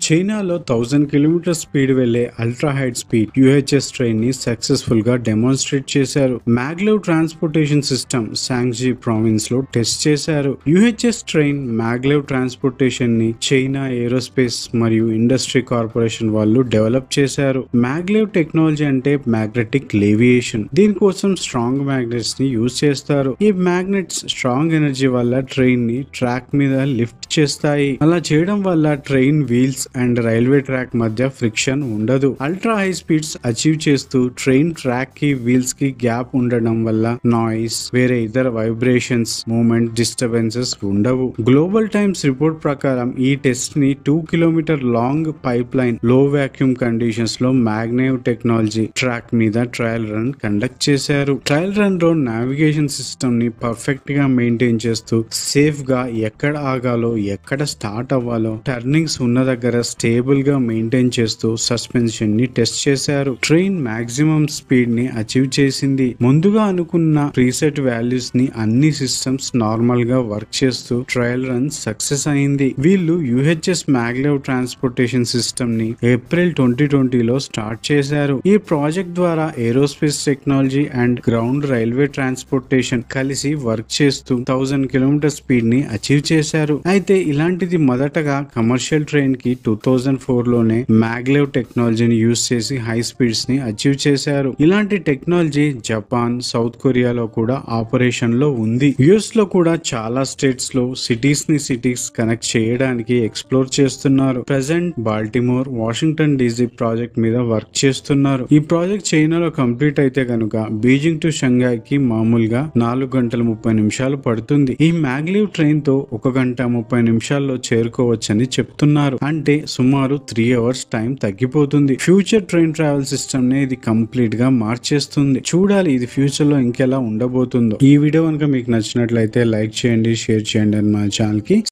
చైనాలో thousand kilometre speed వెళ్లే ultra high speed UHS train ని సక్సెస్ఫుల్ గా డెమాన్స్ట్రేట్ చేశారు మ్యాగ్లెవ్ ట్రాన్స్పోర్టేషన్ సిస్టమ్ సాంగ్జీ ప్రావిన్స్ లో టెస్ట్ చేశారు యుహెచ్ఎస్ ట్రైన్ మ్యాగ్లెవ్ ట్రాన్స్పోర్టేషన్ ని చైనా ఏరోస్పేస్ మరియు ఇండస్ట్రీ కార్పొరేషన్ వాళ్ళు డెవలప్ చేశారు మ్యాగ్లెవ్ టెక్నాలజీ అంటే మ్యాగ్నెటిక్ లేవియేషన్ దీనికోసం స్ట్రాంగ్ మ్యాగ్నెట్స్ ని యూజ్ చేస్తారు ఈ మ్యాగ్నెట్స్ స్ట్రాంగ్ ఎనర్జీ వల్ల ట్రైన్ ని ట్రాక్ మీద లిఫ్ట్ చేస్తాయి అలా చేయడం వల్ల train wheels and railway track మధ్య ఫ్రిక్షన్ ఉండదు అల్ట్రా హై స్పీడ్స్ అచీవ్ చేస్తూ ట్రైన్ ట్రాక్ కి వీల్స్ కి గ్యాప్ ఉండడం వల్ల నాయిస్ వేరే ఇతర వైబ్రేషన్స్ మూమెంట్ డిస్టర్బెన్సెస్ ఉండవు గ్లోబల్ టైమ్స్ రిపోర్ట్ ప్రకారం ఈ టెస్ట్ ని two kilometre long pipeline లో వాక్యూమ్ కండిషన్స్ లో మ్యాగ్నేవ్ టెక్నాలజీ ట్రాక్ మీద ట్రయల్ రన్ కండక్ట్ చేశారు ట్రయల్ రన్ లో నావిగేషన్ సిస్టమ్ ని పర్ఫెక్ట్ గా మెయింటైన్ చేస్తూ సేఫ్ గా ఎక్కడ ఆగాలో ఎక్కడ స్టార్ట్ అవ్వాలో టర్నింగ్స్ ఉన్న దగ్గర స్టేబుల్ గా మెయింటైన్ చేస్తూ సస్పెన్షన్ ని టెస్ట్ చేశారు ట్రైన్ మాక్సిమం స్పీడ్ ని అచీవ్ చేసింది ముందుగా అనుకున్న ప్రీసెట్ వాల్యూస్ ని అన్ని సిస్టమ్స్ నార్మల్ గా వర్క్ చేస్తూ ట్రయల్ రన్ సక్సెస్ అయింది వీళ్ళు యుహెచ్ఎస్ మ్యాగ్లెవ్ ట్రాన్స్పోర్టేషన్ సిస్టమ్ ని ఏప్రిల్ ట్వంటీ ట్వంటీలో స్టార్ట్ చేశారు ఈ ప్రాజెక్ట్ ద్వారా aerospace technology and ground railway transportation కలిసి వర్క్ చేస్తూ థౌజండ్ కిలోమీటర్ స్పీడ్ ని అచీవ్ చేశారు అయితే ఇలాంటిది మొదటగా కమర్షియల్ ట్రైన్ కి టూ థౌజండ్ ఫోర్ లోనే మ్యాగ్లెవ్ టెక్నాలజీని యూజ్ చేసి హై స్పీడ్స్ ని అచీవ్ చేశారు ఇలాంటి టెక్నాలజీ జపాన్ సౌత్ కొరియాలో కూడా ఆపరేషన్ లో ఉంది యుఎస్ లో కూడా చాలా స్టేట్స్ లో సిటీస్ ని సిటీస్ కనెక్ట్ చేయడానికి ఎక్స్ప్లోర్ చేస్తున్నారు present Baltimore Washington DC project మీద వర్క్ చేస్తున్నారు ఈ ప్రాజెక్ట్ చైనాలో కంప్లీట్ అయితే కనుక బీజింగ్ టు షంఘాయ్ కి మామూలుగా నాలుగు గంటల ముప్పై నిమిషాలు పడుతుంది ఈ మ్యాగ్లీవ్ ట్రైన్ తో ఒక గంట ముప్పై నిమిషాల్లో చేరుకోవచ్చని చెప్తున్నారు అంటే సుమారు త్రీ అవర్స్ టైం తగ్గిపోతుంది ఫ్యూచర్ ట్రైన్ ట్రావెల్ సిస్టమ్ ని ఇది కంప్లీట్ గా మార్చేస్తుంది చూడాలి ఇది ఫ్యూచర్ లో ఇంకెలా ఉండబోతుందో ఈ వీడియో కనుక మీకు నచ్చినట్లయితే లైక్ చేయండి షేర్ చేయండి అని మా ఛానల్ కి